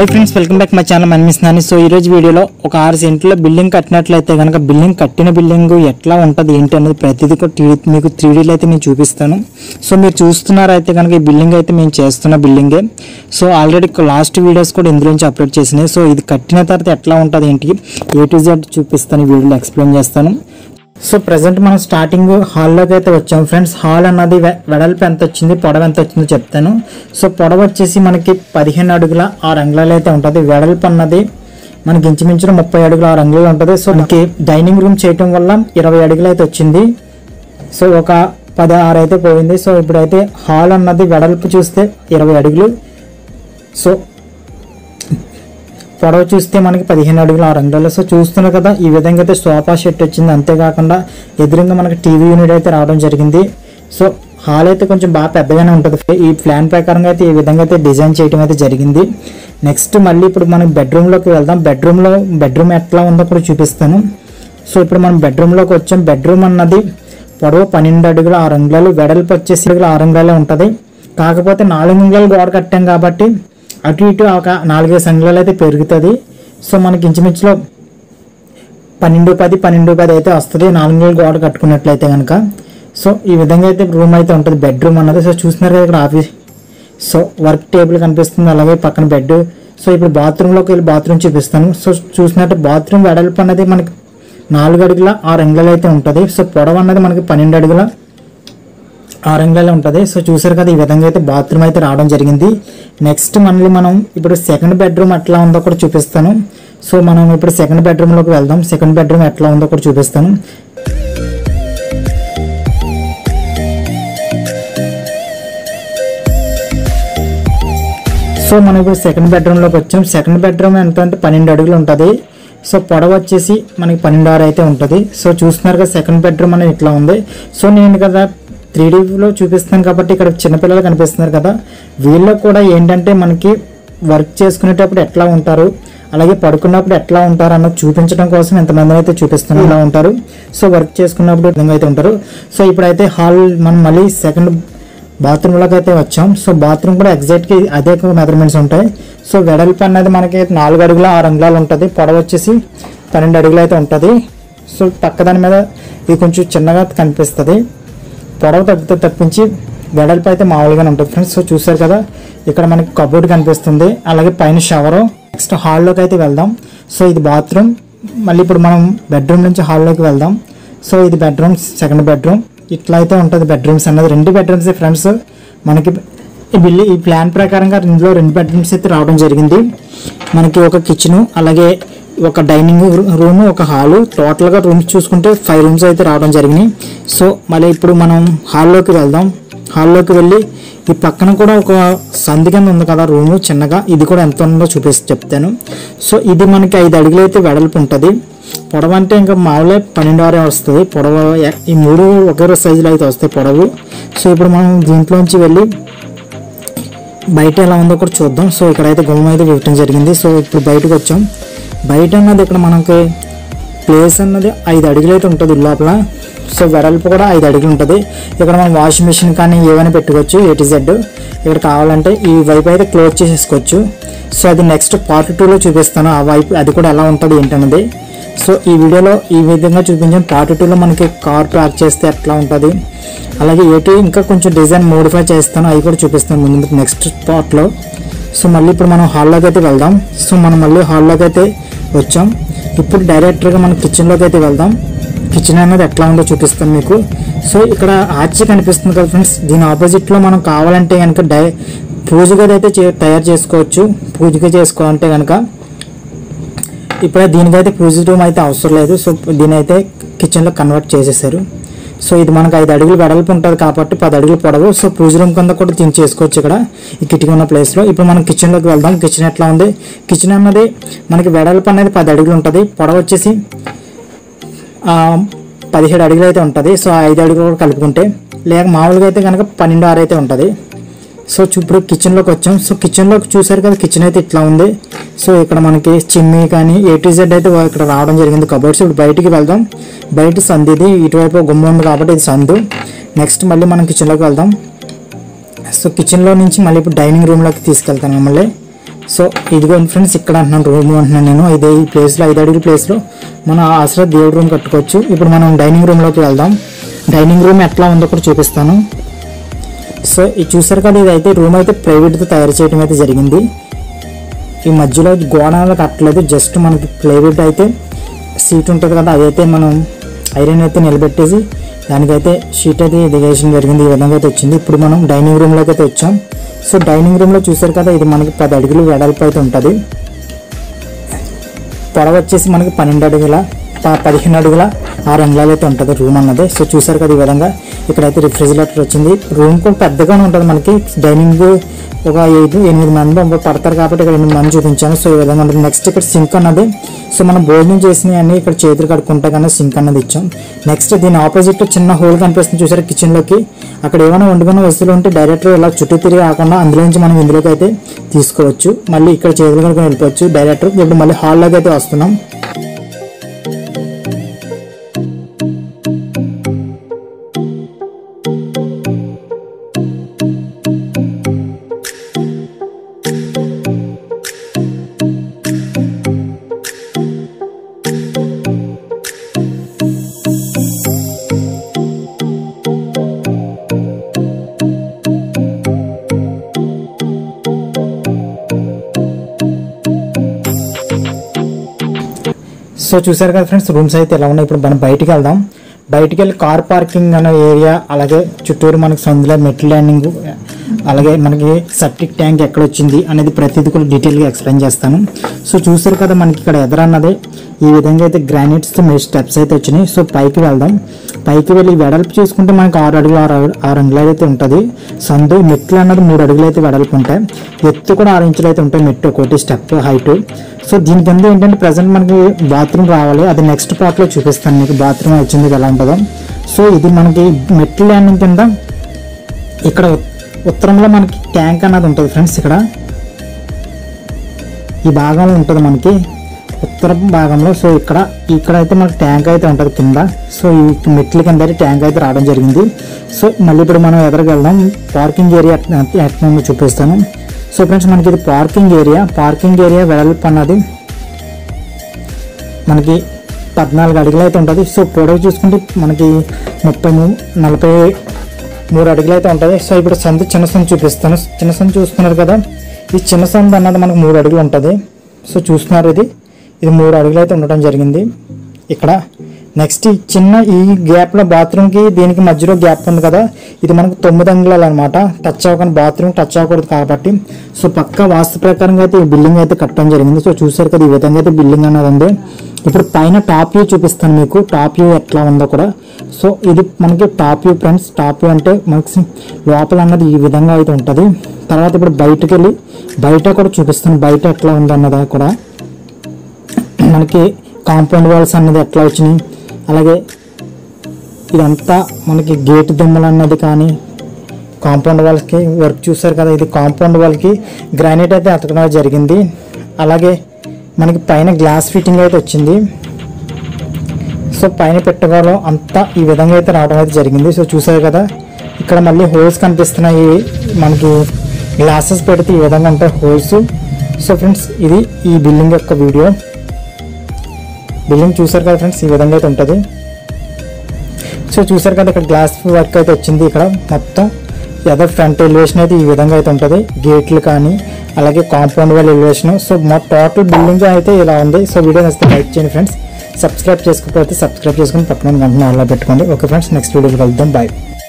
hi friends welcome back my channel అనిపిస్తున్నాను so ఈ రోజు వీడియోలో ఒక ఆరు సెంట్లో బిల్డింగ్ కట్టినట్లయితే కనుక బిల్డింగ్ కట్టిన బిల్డింగ్ ఎట్లా ఉంటుంది ఏంటి అనేది ప్రతిదీ కూడా టీ- మీకు త్రీ డీలో అయితే నేను చూపిస్తాను సో మీరు చూస్తున్నారు అయితే కనుక ఈ బిల్డింగ్ అయితే మేము చేస్తున్న బిల్డింగే సో ఆల్రెడీ లాస్ట్ వీడియోస్ కూడా ఇందులోంచి అప్లోడ్ చేసినాయి సో ఇది కట్టిన తర్వాత ఎట్లా ఉంటుంది ఏంటి ఏ టు జెడ్ చూపిస్తాను ఈ వీడియోలో ఎక్స్ప్లెయిన్ చేస్తాను సో ప్రజెంట్ మనం స్టార్టింగ్ హాల్లోకి అయితే వచ్చాం ఫ్రెండ్స్ హాల్ అన్నది వె- వెడల్పు ఎంత వచ్చింది పొడవు ఎంత వచ్చిందో చెప్తాను సో పొడవు వచ్చేసి మనకి పదిహేను అడుగుల ఆరు అంగుళాలు అయితే ఉంటుంది వెడల్పు అన్నది మనకి ఇంచుమించు ముప్పై అడుగుల ఆరు అంగుళాలు ఉంటుంది సో మనకి డైనింగ్ రూమ్ చేయటం వల్ల ఇరవై అడుగులు అయితే వచ్చింది సో ఒక పది ఆరు అయితే పోయింది సో ఇప్పుడైతే హాల్ అన్నది వెడల్పు చూస్తే ఇరవై అడుగులు సో పొడవు చూస్తే మనకి పదిహేను అడుగుల ఆరు అంగుళాలు సో చూస్తున్నారు కదా ఈ విధంగా అయితే సోఫా సెట్ వచ్చింది అంతేకాకుండా ఎదురుగా మనకి టీవీ యూనిట్ అయితే రావడం జరిగింది సో హాల్ అయితే కొంచెం బాగా పెద్దగానే ఉంటుంది ఈ ప్లాన్ ప్రకారంగా అయితే ఈ విధంగా అయితే డిజైన్ చేయడం అయితే జరిగింది నెక్స్ట్ మళ్ళీ ఇప్పుడు మనం బెడ్రూమ్లోకి వెళ్దాం బెడ్రూమ్లో బెడ్రూమ్ ఎట్లా ఉందో కూడా చూపిస్తాను సో ఇప్పుడు మనం బెడ్రూమ్లోకి వచ్చాం బెడ్రూమ్ అన్నది పొడవు పన్నెండు అడుగుల ఆరు అంగుళాలు వెడల్పు వచ్చేసి అడుగుల ఆరు అంగుళాలే ఉంటుంది కాకపోతే నాలుగు అంగుళాలు గోడ కట్టాం కాబట్టి అటు ఇటు ఒక నాలుగైదు అంగుళాలు అయితే పెరుగుతుంది సో మనకి ఇంచుమించులో పన్నెండు పది పన్నెండు పది అయితే వస్తుంది నాలుగు అంగుళాలు గోడ కట్టుకున్నట్లయితే కనుక సో ఈ విధంగా అయితే రూమ్ అయితే ఉంటుంది బెడ్రూమ్ అన్నది సో చూస్తున్నారు కదా ఇక్కడ ఆఫీస్ సో వర్క్ టేబుల్ కనిపిస్తుంది అలాగే పక్కన బెడ్ సో ఇప్పుడు బాత్రూంలోకి వెళ్ళి బాత్రూమ్ చూపిస్తాను సో చూసినట్టు బాత్రూమ్ వెడల్పు అన్నది మనకి నాలుగు అడుగుల ఆరు అంగుళాలు అయితే ఉంటుంది సో పొడవు అన్నది మనకి పన్నెండు అడుగుల ఆరు అంగుళాలు ఉంటుంది సో చూసారు కదా ఈ విధంగా అయితే బాత్రూమ్ అయితే రావడం జరిగింది నెక్స్ట్ మళ్ళీ మనం ఇప్పుడు సెకండ్ బెడ్రూమ్ ఎట్లా ఉందో కూడా చూపిస్తాను సో మనం ఇప్పుడు సెకండ్ బెడ్రూమ్లోకి వెళ్దాం సెకండ్ బెడ్రూమ్ ఎట్లా ఉందో కూడా చూపిస్తాను సో మనం ఇప్పుడు సెకండ్ బెడ్రూమ్లోకి వచ్చాం సెకండ్ బెడ్రూమ్ ఎంత అంటే పన్నెండు అడుగులు ఉంటుంది సో పొడవు వచ్చేసి మనకి పన్నెండు ఆరు అయితే ఉంటుంది సో చూస్తున్నారు కదా సెకండ్ బెడ్రూమ్ అనేది ఇట్లా ఉంది సో నేను కదా త్రీ డీలో చూపిస్తాను కాబట్టి ఇక్కడ చిన్నపిల్లలు కనిపిస్తున్నారు కదా వీళ్ళు కూడా ఏంటంటే మనకి వర్క్ చేసుకునేటప్పుడు ఎట్లా ఉంటారు అలాగే పడుకున్నప్పుడు ఎట్లా ఉంటారు అన్నది చూపించడం కోసం ఎంతమంది అయితే చూపిస్తున్నారు ఇలా ఉంటారు సో వర్క్ చేసుకున్నప్పుడు ఈ విధంగా అయితే ఉంటారు సో ఇప్పుడైతే హాల్ మనం మళ్ళీ సెకండ్ బాత్రూంలోకి అయితే వచ్చాం సో బాత్రూమ్ కూడా ఎగ్జాక్ట్గా అదే మెజర్మెంట్స్ ఉంటాయి సో వెడల్పు అన్నది మనకి నాలుగు అడుగుల ఆరు అంగుళాలు ఉంటుంది పొడవు వచ్చేసి పన్నెండు అడుగులు అయితే ఉంటుంది సో పక్క దాని మీద ఇది కొంచెం చిన్నగా కనిపిస్తుంది పొడవు తగ్గితే తప్పించి వెడల్పు అయితే మామూలుగానే ఉంటుంది ఫ్రెండ్స్ సో చూసారు కదా ఇక్కడ మనకి కబోర్డ్ కనిపిస్తుంది అలాగే పైన షవరు నెక్స్ట్ హాల్లోకి అయితే వెళ్దాం సో ఇది బాత్రూమ్ మళ్ళీ ఇప్పుడు మనం బెడ్రూమ్ నుంచి హాల్లోకి వెళ్దాం సో ఇది బెడ్రూమ్ సెకండ్ బెడ్రూమ్ ఇట్లా అయితే ఉంటుంది బెడ్రూమ్స్ అన్నది రెండు బెడ్రూమ్స్ ఫ్రెండ్స్ మనకి ఈ బిల్లి ఈ ప్లాన్ ప్రకారంగా ఇందులో రెండు బెడ్రూమ్స్ అయితే రావడం జరిగింది మనకి ఒక కిచెన్ అలాగే ఒక డైనింగ్ రూమ్ ఒక హాలు టోటల్గా రూమ్స్ చూసుకుంటే ఫైవ్ రూమ్స్ అయితే రావడం జరిగినాయి సో మళ్ళీ ఇప్పుడు మనం హాల్లోకి వెళ్దాం హాల్లోకి వెళ్ళి ఈ పక్కన కూడా ఒక సంది కింద ఉంది కదా రూము చిన్నగా ఇది కూడా ఎంత ఉందో చూపిస్తే చెప్తాను సో ఇది మనకి ఐదు అడుగులు అయితే వెడల్పు ఉంటుంది పొడవు అంటే ఇంకా మామూలుగా పన్నెండు ఆరే వస్తుంది పొడవు ఎ- ఈ మూడు ఒకే సైజులో అయితే వస్తాయి పొడవు సో ఇప్పుడు మనం దీంట్లోంచి వెళ్ళి బయట ఎలా ఉందో కూడా చూద్దాం సో ఇక్కడైతే గుమ్మం అయితే పెట్టడం జరిగింది సో ఇప్పుడు బయటకు వచ్చాం బయట అన్నది ఇక్కడ మనకి ప్లేస్ అన్నది ఐదు అడుగులు అయితే ఉంటుంది లోపల సో వెడల్పు కూడా ఐదు అడుగులు ఉంటుంది ఇక్కడ మనం వాషింగ్ మిషన్ కానీ ఏమైనా పెట్టుకోవచ్చు ఏ టు జెడ్ ఇక్కడ కావాలంటే ఈ వైపు అయితే క్లోజ్ చేసేసుకోవచ్చు సో అది నెక్స్ట్ పార్ట్ టూలో చూపిస్తాను ఆ వైపు అది కూడా ఎలా ఉంటుంది ఏంటన్నది సో ఈ వీడియోలో ఈ విధంగా చూపించాను పార్ట్ టూలో మనకి కార్ పార్క్ చేస్తే ఎట్లా ఉంటుంది అలాగే ఏటి ఇంకా కొంచెం డిజైన్ మోడిఫై చేస్తాను అవి కూడా చూపిస్తాను ముందు నెక్స్ట్ పార్ట్లో సో మళ్ళీ ఇప్పుడు మనం హాల్లోకి అయితే వెళ్దాం సో మనం మళ్ళీ హాల్లోకి అయితే వచ్చాం ఇప్పుడు డైరెక్ట్గా మనం కిచెన్లోకి అయితే వెళ్దాం కిచెన్ అనేది ఎట్లా ఉందో చూపిస్తాను మీకు సో ఇక్కడ ఆర్చి కనిపిస్తుంది కదా ఫ్రెండ్స్ దీని ఆపోజిట్లో మనం కావాలంటే కనుక డై పూజ గది అయితే చే- తయారు చేసుకోవచ్చు పూజగా చేసుకోవాలంటే కనుక ఇప్పుడే దీనికైతే పూజ రూమ్ అయితే అవసరం లేదు సో దీని అయితే కిచెన్లో కన్వర్ట్ చేసేసారు సో ఇది మనకు ఐదు అడుగులు వెడల్పు ఉంటుంది కాబట్టి పది అడుగులు పొడవు సో పూజ రూమ్ కింద కూడా దీన్ని చేసుకోవచ్చు ఇక్కడ ఈ కిటికీ ఉన్న ప్లేస్లో ఇప్పుడు మనం కిచెన్లోకి వెళ్దాం కిచెన్ ఎట్లా ఉంది కిచెన్ అన్నది మనకి వెడల్పు అనేది పది అడుగులు ఉంటుంది పొడవు వచ్చేసి ఆ, పదిహేడు అడుగులు అయితే ఉంటుంది సో ఐదు అడుగులు కూడా కలుపుకుంటే లేక మామూలుగా అయితే కనుక పన్నెండు ఆరు అయితే ఉంటుంది సో చూ- ఇప్పుడు కిచెన్లోకి వచ్చాం సో కిచెన్లోకి చూసారు కదా కిచెన్ అయితే ఇట్లా ఉంది సో ఇక్కడ మనకి చిమ్మి కానీ ఏ టు జెడ్ అయితే ఇక్కడ రావడం జరిగింది కబోర్డ్స్ ఇప్పుడు బయటికి వెళ్దాం బయట సందు ఇది ఇటువైపు గుమ్మ ఉంది కాబట్టి ఇది సందు నెక్స్ట్ మళ్ళీ మనం కిచెన్లోకి వెళ్దాం సో కిచెన్లో నుంచి మళ్ళీ ఇప్పుడు డైనింగ్ రూమ్లోకి తీసుకెళ్తాను మిమ్మల్ని సో ఇదిగో ఫ్రెండ్స్ ఇక్కడ అంటున్నాను రూమ్ అంటున్నాను నేను ఇదే ఈ ప్లేస్లో ఐదు అడుగుల ప్లేస్లో మనం ఆసరా దేవుడి రూమ్ కట్టుకోవచ్చు ఇప్పుడు మనం డైనింగ్ రూమ్లోకి వెళ్దాం డైనింగ్ రూమ్ ఎట్లా ఉందో కూడా చూపిస్తాను సో ఇది చూసారు కదా ఇది అయితే రూమ్ అయితే ప్రైవేట్తో తయారు చేయడం అయితే జరిగింది ఈ మధ్యలో గోడలు కట్టలేదు జస్ట్ మనకి ప్లైవుడ్ అయితే సీట్ ఉంటుంది కదా అదైతే మనం ఐరన్ అయితే నిలబెట్టేసి దానికైతే షీట్ అయితే దిగేయడం జరిగింది ఈ విధంగా అయితే వచ్చింది ఇప్పుడు మనం డైనింగ్ రూమ్లోకి అయితే వచ్చాం సో డైనింగ్ రూమ్లో చూసారు కదా ఇది మనకి పది అడుగులు వెడల్పు అయితే ఉంటుంది పొడవ వచ్చేసి మనకి పన్నెండు అడుగుల ప- పదిహేను అడుగుల ఆరు అంగుళాలు అయితే ఉంటుంది రూమ్ అన్నది సో చూసారు కదా ఈ విధంగా ఇక్కడైతే రిఫ్రిజిరేటర్ వచ్చింది రూమ్ కూడా పెద్దగానే ఉంటుంది మనకి డైనింగ్ ఒక ఐదు ఎనిమిది మంది ఒక పడతారు కాబట్టి ఇక్కడ ఎనిమిది మంది చూపించాను సో ఈ విధంగా ఉంటుంది నెక్స్ట్ ఇక్కడ సింక్ అన్నది సో మనం భోజనం చేసినవి అన్ని ఇక్కడ చేతులు కడుక్కుంటే కన్నా సింక్ అన్నది ఇచ్చాం నెక్స్ట్ దీని ఆపోజిట్ చిన్న హోల్ కనిపిస్తుంది చూసారు కిచెన్లోకి అక్కడ ఏమైనా వండుకున్న వస్తువులు ఉంటే డైరెక్ట్ ఇలా చుట్టూ తిరిగి కాకుండా అందులో నుంచి మనం ఇందులోకి అయితే తీసుకోవచ్చు మళ్ళీ ఇక్కడ చేతులు కడుక్కొని వెళ్ళిపోవచ్చు డైరెక్ట్ ఇప్పుడు మళ్ళీ హాల్లోకి అయితే వస్తున్నాం సో చూసారు కదా ఫ్రెండ్స్ రూమ్స్ అయితే ఎలా ఉన్నాయి ఇప్పుడు మనం బయటికి వెళ్దాం బయటికి వెళ్ళి కార్ పార్కింగ్ అనే ఏరియా అలాగే చుట్టూరు మనకి సందులో మెట్ల ల్యాండింగ్ అలాగే మనకి సెప్టిక్ ట్యాంక్ ఎక్కడ వచ్చింది అనేది ప్రతిదీ కూడా డీటెయిల్గా ఎక్స్ప్లెయిన్ చేస్తాను సో చూసారు కదా మనకి ఇక్కడ ఎదురన్నది ఈ విధంగా అయితే గ్రానైట్స్తో మీరు స్టెప్స్ అయితే వచ్చినాయి సో పైకి వెళ్దాం పైకి వెళ్ళి వెడల్పు చేసుకుంటే మనకి ఆరు అడుగులు ఆరు అడుగు- ఆరు అంగుళాలు అయితే ఉంటుంది సందు మెట్లు అన్నది మూడు అడుగులు అయితే వెడల్పు ఉంటాయి ఎత్తు కూడా ఆరు ఇంచులు అయితే ఉంటాయి మెట్టు ఒకటి స్టెప్ హైట్ సో దీని కింద ఏంటంటే ప్రజెంట్ మనకి బాత్రూమ్ రావాలి అది నెక్స్ట్ పార్ట్లో చూపిస్తాను మీకు బాత్రూమ్ వచ్చింది ఎలా ఉంటుందో సో ఇది మనకి మెట్లు ల్యాండింగ్ కింద ఇక్కడ ఉ- ఉత్తరంలో మనకి ట్యాంక్ అన్నది ఉంటుంది ఫ్రెండ్స్ ఇక్కడ ఈ భాగంలో ఉంటుంది మనకి ఉత్తర భాగంలో సో ఇక్కడ ఇక్కడ అయితే మనకి ట్యాంక్ అయితే ఉంటుంది కింద సో ఈ మెట్ల కింద అయితే ట్యాంక్ అయితే రావడం జరిగింది సో మళ్ళీ ఇప్పుడు మనం ఎదురుకు వెళ్దాం పార్కింగ్ ఏరియా ఎట్లా ఉందో చూపిస్తాను సో ఫ్రెండ్స్ మనకి ఇది పార్కింగ్ ఏరియా పార్కింగ్ ఏరియా వెడల్పు అన్నది మనకి పద్నాలుగు అడుగులు అయితే ఉంటుంది సో పొడవు చూసుకుంటే మనకి ముప్పై మూ- నలభై మూడు అడుగులు అయితే ఉంటుంది సో ఇప్పుడు సందు చిన్న సందు చూపిస్తాను చిన్న సందు చూస్తున్నారు కదా ఈ చిన్న సందు అన్నది మనకు మూడు అడుగులు ఉంటుంది సో చూస్తున్నారు ఇది ఇది మూడు అడుగులు అయితే ఉండటం జరిగింది ఇక్కడ నెక్స్ట్ ఈ చిన్న ఈ గ్యాప్లో బాత్రూమ్కి దీనికి మధ్యలో గ్యాప్ ఉంది కదా ఇది మనకు తొమ్మిది అంగుళాలు అనమాట టచ్ అవ్వకుండా బాత్రూమ్ టచ్ అవ్వకూడదు కాబట్టి సో పక్క వాస్తు ప్రకారంగా అయితే ఈ బిల్డింగ్ అయితే కట్టడం జరిగింది సో చూసారు కదా ఈ విధంగా అయితే బిల్డింగ్ అన్నది ఉంది ఇప్పుడు పైన టాప్ వ్యూ చూపిస్తాను మీకు టాప్ వ్యూ ఎట్లా ఉందో కూడా సో ఇది మనకి top view friends top view అంటే మనకి లోపల అన్నది ఈ విధంగా అయితే ఉంటుంది తర్వాత ఇప్పుడు బయటకు వెళ్ళి బయట కూడా చూపిస్తాను బయట ఎట్లా ఉందన్నది కూడా మనకి కాంపౌండ్ వాల్స్ అన్నది ఎట్లా వచ్చినాయి అలాగే ఇదంతా మనకి గేట్ దిమ్మలు అన్నది కానీ కాంపౌండ్ వాల్కి వర్క్ చూసారు కదా ఇది కాంపౌండ్ వాల్కి గ్రానైట్ అయితే అతకడం జరిగింది అలాగే మనకి పైన గ్లాస్ ఫిట్టింగ్ అయితే వచ్చింది సో పైన పెట్టగలో అంతా ఈ విధంగా అయితే రావడం అయితే జరిగింది సో చూసారు కదా ఇక్కడ మళ్ళీ హోల్స్ కనిపిస్తున్నాయి మనకి గ్లాసెస్ పెడితే ఈ విధంగా ఉంటాయి హోల్స్ సో ఫ్రెండ్స్ ఇది ఈ బిల్డింగ్ యొక్క వీడియో బిల్డింగ్ చూసారు కదా ఫ్రెండ్స్ ఈ విధంగా అయితే ఉంటుంది సో చూసారు కదా ఇక్కడ గ్లాస్ వర్క్ అయితే వచ్చింది ఇక్కడ మొత్తం ఏదో ఫ్రంట్ ఎలివేషన్ అయితే ఈ విధంగా అయితే ఉంటుంది గేట్లు కానీ అలాగే కాంపౌండ్ వాళ్ళ ఎలివేషన్ సో మా టోటల్ బిల్డింగ్ అయితే ఇలా ఉంది సో వీడియో నచ్చితే లైక్ చేయండి ఫ్రెండ్స్ సబ్స్క్రైబ్ చేసుకోకపోతే సబ్స్క్రైబ్ చేసుకుని పక్కన గంటను అలా పెట్టుకోండి ఓకే ఫ్రెండ్స్ నెక్స్ట్ వీడియోకి వెళ్దాం బాయ్